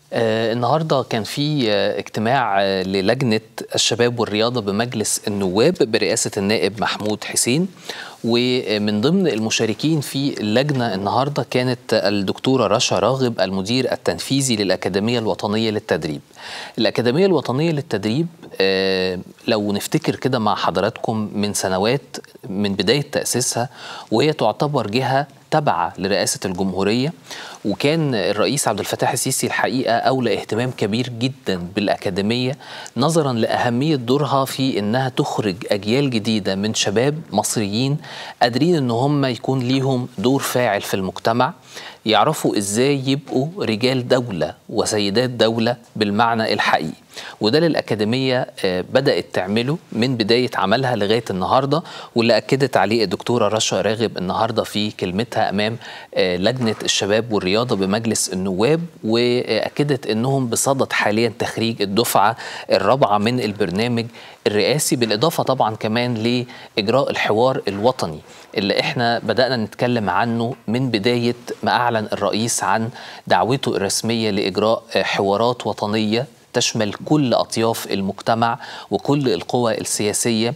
آه النهارده كان في آه اجتماع آه للجنه الشباب والرياضه بمجلس النواب برئاسه النائب محمود حسين ومن ضمن المشاركين في اللجنه النهارده كانت الدكتوره رشا راغب المدير التنفيذي للاكاديميه الوطنيه للتدريب. الاكاديميه الوطنيه للتدريب لو نفتكر كده مع حضراتكم من سنوات من بدايه تاسيسها وهي تعتبر جهه تابعه لرئاسه الجمهوريه وكان الرئيس عبد الفتاح السيسي الحقيقه اولى اهتمام كبير جدا بالاكاديميه نظرا لاهميه دورها في انها تخرج اجيال جديده من شباب مصريين قادرين ان هم يكون ليهم دور فاعل في المجتمع يعرفوا ازاي يبقوا رجال دوله وسيدات دوله بالمعنى الحقيقي وده اللي الأكاديمية بدأت تعمله من بداية عملها لغاية النهاردة واللي أكدت عليه الدكتورة رشا راغب النهاردة في كلمتها أمام لجنة الشباب والرياضة بمجلس النواب وأكدت أنهم بصدد حاليا تخريج الدفعة الرابعة من البرنامج الرئاسي بالإضافة طبعا كمان لإجراء الحوار الوطني اللي احنا بدأنا نتكلم عنه من بداية ما أعلن الرئيس عن دعوته الرسمية لإجراء حوارات وطنية تشمل كل أطياف المجتمع وكل القوى السياسية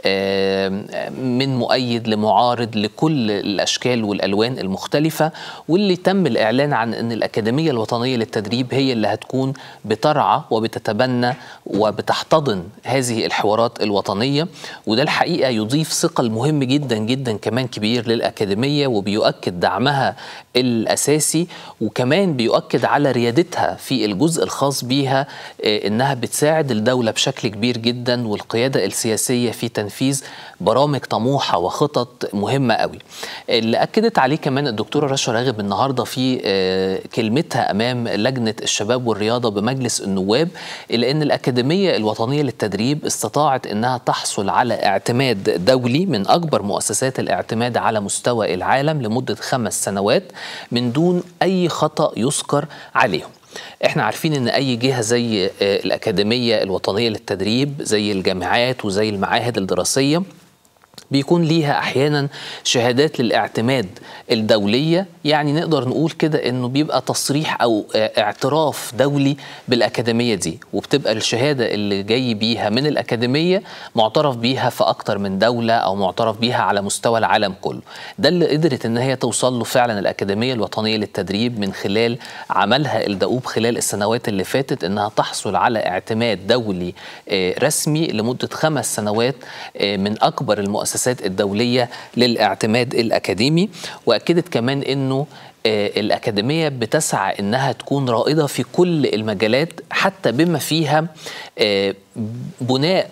من مؤيد لمعارض لكل الأشكال والألوان المختلفة واللي تم الإعلان عن أن الأكاديمية الوطنية للتدريب هي اللي هتكون بترعى وبتتبنى وبتحتضن هذه الحوارات الوطنية وده الحقيقة يضيف ثقل مهم جدا جدا كمان كبير للأكاديمية وبيؤكد دعمها الأساسي وكمان بيؤكد على ريادتها في الجزء الخاص بيها انها بتساعد الدوله بشكل كبير جدا والقياده السياسيه في تنفيذ برامج طموحه وخطط مهمه قوي. اللي اكدت عليه كمان الدكتوره رشا راغب النهارده في كلمتها امام لجنه الشباب والرياضه بمجلس النواب الا ان الاكاديميه الوطنيه للتدريب استطاعت انها تحصل على اعتماد دولي من اكبر مؤسسات الاعتماد على مستوى العالم لمده خمس سنوات من دون اي خطا يذكر عليهم. احنا عارفين ان اي جهه زي الاكاديميه الوطنيه للتدريب زي الجامعات وزي المعاهد الدراسيه بيكون ليها احيانا شهادات للاعتماد الدوليه يعني نقدر نقول كده انه بيبقى تصريح او اعتراف دولي بالاكاديميه دي وبتبقى الشهاده اللي جاي بيها من الاكاديميه معترف بيها في اكتر من دوله او معترف بيها على مستوى العالم كله ده اللي قدرت ان هي توصل له فعلا الاكاديميه الوطنيه للتدريب من خلال عملها الدؤوب خلال السنوات اللي فاتت انها تحصل على اعتماد دولي رسمي لمده خمس سنوات من اكبر المؤسسات الدوليه للاعتماد الاكاديمي واكدت كمان انه الأكاديمية بتسعى إنها تكون رائدة في كل المجالات حتى بما فيها بناء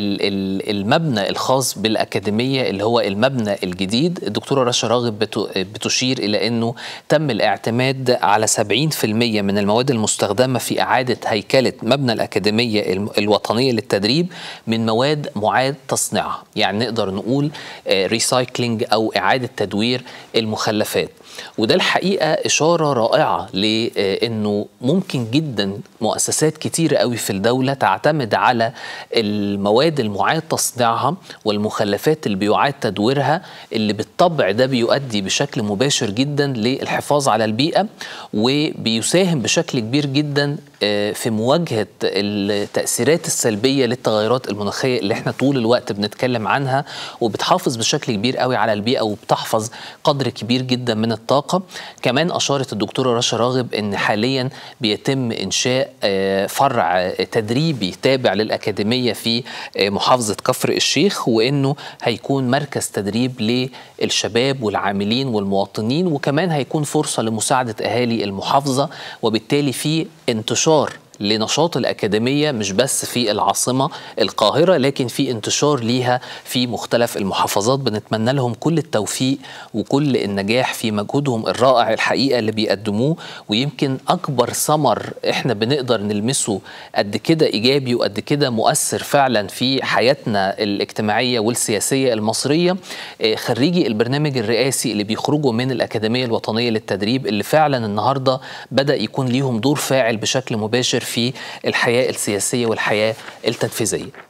المبنى الخاص بالأكاديمية اللي هو المبنى الجديد الدكتورة رشا راغب بتشير إلى أنه تم الاعتماد على 70% من المواد المستخدمة في إعادة هيكلة مبنى الأكاديمية الوطنية للتدريب من مواد معاد تصنيعها يعني نقدر نقول ريسايكلينج أو إعادة تدوير المخلفات وده الحقيقة إشارة رائعة لأنه ممكن جدا مؤسسات كتيرة قوي في الدولة تعتمد على المواد المعاد تصنيعها والمخلفات اللي بيعاد تدويرها اللي بالطبع ده بيؤدي بشكل مباشر جدا للحفاظ على البيئة وبيساهم بشكل كبير جدا في مواجهة التأثيرات السلبية للتغيرات المناخية اللي احنا طول الوقت بنتكلم عنها وبتحافظ بشكل كبير قوي على البيئة وبتحفظ قدر كبير جدا من الطاقة كمان أشارت الدكتورة رشا راغب أن حاليا بيتم إنشاء فرع تدريبي تابع للأكاديمية في محافظة كفر الشيخ وأنه هيكون مركز تدريب للشباب والعاملين والمواطنين وكمان هيكون فرصة لمساعدة أهالي المحافظة وبالتالي في انتشار لنشاط الأكاديمية مش بس في العاصمة القاهرة لكن في انتشار ليها في مختلف المحافظات بنتمنى لهم كل التوفيق وكل النجاح في مجهودهم الرائع الحقيقة اللي بيقدموه ويمكن أكبر ثمر إحنا بنقدر نلمسه قد كده إيجابي وقد كده مؤثر فعلا في حياتنا الاجتماعية والسياسية المصرية خريجي البرنامج الرئاسي اللي بيخرجوا من الأكاديمية الوطنية للتدريب اللي فعلا النهاردة بدأ يكون ليهم دور فاعل بشكل مباشر في الحياة السياسية والحياة التنفيذية